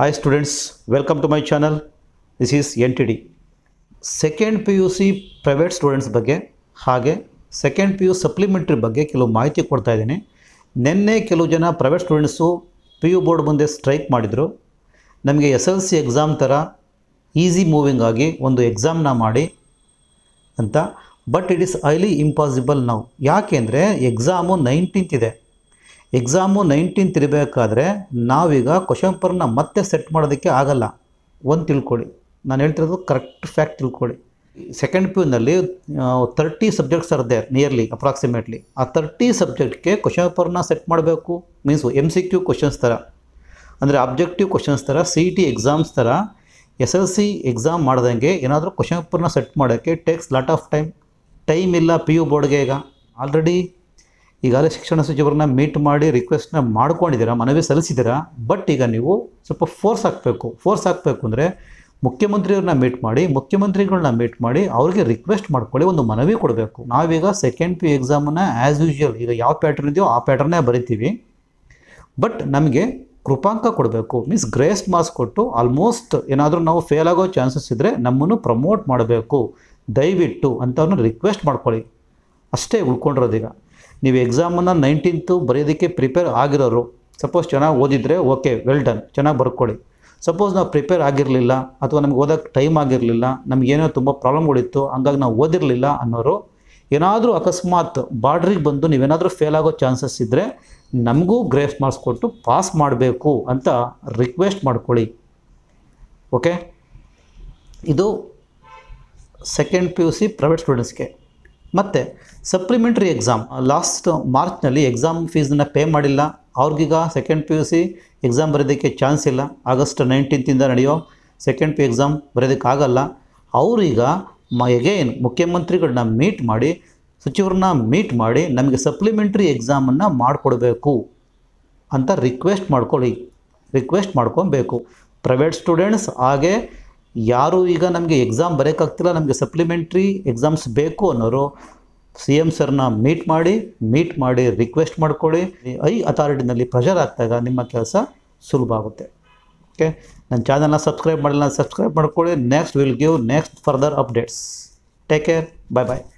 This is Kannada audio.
hi students welcome to my channel this is N T D second P U C private students ಬಗ್ಗೆ ಹಾಗೆ ಸೆಕೆಂಡ್ ಪಿ ಯು ಸಪ್ಲಿಮೆಂಟ್ರಿ ಬಗ್ಗೆ ಕೆಲವು ಮಾಹಿತಿ ಕೊಡ್ತಾ ಇದ್ದೀನಿ ನಿನ್ನೆ ಕೆಲವು ಜನ private students P U board ಮುಂದೆ ಸ್ಟ್ರೈಕ್ ಮಾಡಿದರು ನಮಗೆ ಎಸ್ ಎಲ್ ಸಿ ಎಕ್ಸಾಮ್ ಥರ ಈಸಿ ಮೂವಿಂಗ್ ಆಗಿ ಒಂದು ಎಕ್ಸಾಮ್ನ ಮಾಡಿ ಅಂತ but it is highly impossible ನಾವು ಯಾಕೆಂದರೆ ಎಕ್ಸಾಮು ನೈನ್ಟೀನ್ತ್ ಇದೆ ಎಕ್ಸಾಮು ನೈನ್ಟೀನ್ತ್ ಇರಬೇಕಾದ್ರೆ ನಾವೀಗ ಕ್ವಶನ್ ಪೇಪರ್ನ ಮತ್ತೆ ಸೆಟ್ ಮಾಡೋದಕ್ಕೆ ಆಗಲ್ಲ ಒಂದು ತಿಳ್ಕೊಳ್ಳಿ ನಾನು ಹೇಳ್ತಿರೋದು ಕರೆಕ್ಟ್ ಫ್ಯಾಕ್ಟ್ ತಿಳ್ಕೊಳ್ಳಿ ಸೆಕೆಂಡ್ ಪಿ ಯುನಲ್ಲಿ thirty subjects are there nearly approximately ಆ ತರ್ಟಿ ಸಬ್ಜೆಕ್ಟ್ಗೆ ಕ್ವಶನ್ ಪೇಪರ್ನ ಸೆಟ್ ಮಾಡಬೇಕು means M C Q questions ಥರ ಅಂದರೆ ಅಬ್ಜೆಕ್ಟಿವ್ ಕ್ವಶನ್ಸ್ ಥರ ಸಿ ಇ ಟಿ ಎಕ್ಸಾಮ್ಸ್ ಥರ ಎಸ್ ಎಲ್ ಸಿ ಎಕ್ಸಾಮ್ ಮಾಡ್ದಂಗೆ ಏನಾದರೂ ಕ್ವಶನ್ ಪೇಪರ್ನ ಸೆಟ್ ಮಾಡೋಕ್ಕೆ takes lot of time time ಇಲ್ಲ ಪಿ ಯು ಬೋರ್ಡ್ಗೆ ಈಗ ಆಲ್ರೆಡಿ ಈಗಾಗಲೇ ಶಿಕ್ಷಣ ಸಚಿವರನ್ನ ಮೀಟ್ ಮಾಡಿ ರಿಕ್ವೆಸ್ಟ್ನ ಮಾಡ್ಕೊಂಡಿದ್ದೀರಾ ಮನವಿ ಸಲ್ಲಿಸಿದ್ದೀರಾ ಬಟ್ ಈಗ ನೀವು ಸ್ವಲ್ಪ ಫೋರ್ಸ್ ಹಾಕಬೇಕು ಫೋರ್ಸ್ ಹಾಕಬೇಕು ಅಂದರೆ ಮುಖ್ಯಮಂತ್ರಿಯವ್ರನ್ನ ಮೀಟ್ ಮಾಡಿ ಮುಖ್ಯಮಂತ್ರಿಗಳನ್ನ ಮೀಟ್ ಮಾಡಿ ಅವ್ರಿಗೆ ರಿಕ್ವೆಸ್ಟ್ ಮಾಡ್ಕೊಳ್ಳಿ ಒಂದು ಮನವಿ ಕೊಡಬೇಕು ನಾವೀಗ ಸೆಕೆಂಡ್ ಪಿ ಎಕ್ಸಾಮನ್ನು ಆ್ಯಸ್ ಯೂಶುವಲ್ ಈಗ ಯಾವ ಪ್ಯಾಟರ್ನ್ ಇದೆಯೋ ಆ ಪ್ಯಾಟರ್ನೇ ಬರಿತೀವಿ ಬಟ್ ನಮಗೆ ಕೃಪಾಂಕ ಕೊಡಬೇಕು ಮೀನ್ಸ್ ಗ್ರೇಸ್ ಮಾರ್ಕ್ಸ್ ಕೊಟ್ಟು ಆಲ್ಮೋಸ್ಟ್ ಏನಾದರೂ ನಾವು ಫೇಲ್ ಆಗೋ ಚಾನ್ಸಸ್ ಇದ್ದರೆ ನಮ್ಮನ್ನು ಪ್ರಮೋಟ್ ಮಾಡಬೇಕು ದಯವಿಟ್ಟು ಅಂತ ಅವ್ರನ್ನ ರಿಕ್ವೆಸ್ಟ್ ಮಾಡ್ಕೊಳ್ಳಿ ಅಷ್ಟೇ ಉಳ್ಕೊಂಡಿರೋದೀಗ ನೀವು ಎಕ್ಸಾಮನ್ನು ನೈನ್ಟೀನ್ತು ಬರೆಯೋದಕ್ಕೆ ಪ್ರಿಪೇರ್ ಆಗಿರೋರು ಸಪೋಸ್ ಚೆನ್ನಾಗಿ ಓದಿದರೆ ಓಕೆ ವೆಲ್ ಡನ್ ಚೆನ್ನಾಗಿ ಬರ್ಕೊಳ್ಳಿ ಸಪೋಸ್ ನಾವು ಪ್ರಿಪೇರ್ ಆಗಿರಲಿಲ್ಲ ಅಥವಾ ನಮ್ಗೆ ಓದೋಕ್ಕೆ ಟೈಮ್ ಆಗಿರಲಿಲ್ಲ ನಮಗೇನೋ ತುಂಬ ಪ್ರಾಬ್ಲಮ್ಗಳಿತ್ತು ಹಂಗಾಗಿ ನಾವು ಓದಿರಲಿಲ್ಲ ಅನ್ನೋರು ಏನಾದರೂ ಅಕಸ್ಮಾತ್ ಬಾರ್ಡ್ರಿಗೆ ಬಂದು ನೀವೇನಾದರೂ ಫೇಲ್ ಆಗೋ ಚಾನ್ಸಸ್ ಇದ್ದರೆ ನಮಗೂ ಗ್ರೇಸ್ ಮಾರ್ಕ್ಸ್ ಕೊಟ್ಟು ಪಾಸ್ ಮಾಡಬೇಕು ಅಂತ ರಿಕ್ವೆಸ್ಟ್ ಮಾಡ್ಕೊಳ್ಳಿ ಓಕೆ ಇದು second P U C private ಸ್ಟೂಡೆಂಟ್ಸ್ಗೆ ಮತ್ತು ಸಪ್ಲಿಮೆಂಟ್ರಿ ಎಕ್ಸಾಮ್ ಲಾಸ್ಟ್ ಮಾರ್ಚ್ನಲ್ಲಿ ಎಕ್ಸಾಮ್ ಫೀಸನ್ನ ಪೇ ಮಾಡಿಲ್ಲ ಅವ್ರಿಗೀಗ second P U C exam ಬರೋದಕ್ಕೆ ಚಾನ್ಸ್ ಇಲ್ಲ ಆಗಸ್ಟ್ ನೈನ್ಟೀನ್ತಿಂದ ನಡೆಯೋ ಸೆಕೆಂಡ್ ಪಿ ಎಕ್ಸಾಮ್ ಬರೋದಕ್ಕಾಗಲ್ಲ ಅವರೀಗ ಮ ಎಗೇನ್ ಮುಖ್ಯಮಂತ್ರಿಗಳನ್ನ ಮೀಟ್ ಮಾಡಿ ಸಚಿವರನ್ನ ಮೀಟ್ ಮಾಡಿ ನಮಗೆ ಸಪ್ಲಿಮೆಂಟ್ರಿ ಎಕ್ಸಾಮನ್ನು ಮಾಡಿಕೊಡ್ಬೇಕು ಅಂತ ರಿಕ್ವೆಸ್ಟ್ ಮಾಡ್ಕೊಳ್ಳಿ ರಿಕ್ವೆಸ್ಟ್ ಮಾಡ್ಕೊಬೇಕು ಪ್ರೈವೇಟ್ ಸ್ಟೂಡೆಂಟ್ಸ್ ಹಾಗೆ ಯಾರು ಈಗ ನಮಗೆ ಎಕ್ಸಾಮ್ ಬರೋಕ್ಕಾಗ್ತಿಲ್ಲ ನಮಗೆ ಸಪ್ಲಿಮೆಂಟ್ರಿ ಎಕ್ಸಾಮ್ಸ್ ಬೇಕು ಅನ್ನೋರು ಸಿ ಎಮ್ ಸರ್ನ ಮೀಟ್ ಮಾಡಿ ಮೀಟ್ ಮಾಡಿ ರಿಕ್ವೆಸ್ಟ್ ಮಾಡ್ಕೊಳ್ಳಿ ಐ ಅಥಾರಿಟಿನಲ್ಲಿ ಪ್ರೆಷರ್ ಆಗ್ತಾಗ ನಿಮ್ಮ ಕೆಲಸ ಸುಲಭ ಆಗುತ್ತೆ ಓಕೆ ನನ್ನ ಚಾನಲ್ನ ಸಬ್ಸ್ಕ್ರೈಬ್ ಮಾಡಿಲ್ಲ ಸಬ್ಸ್ಕ್ರೈಬ್ ಮಾಡ್ಕೊಳ್ಳಿ next will give next further updates take care bye bye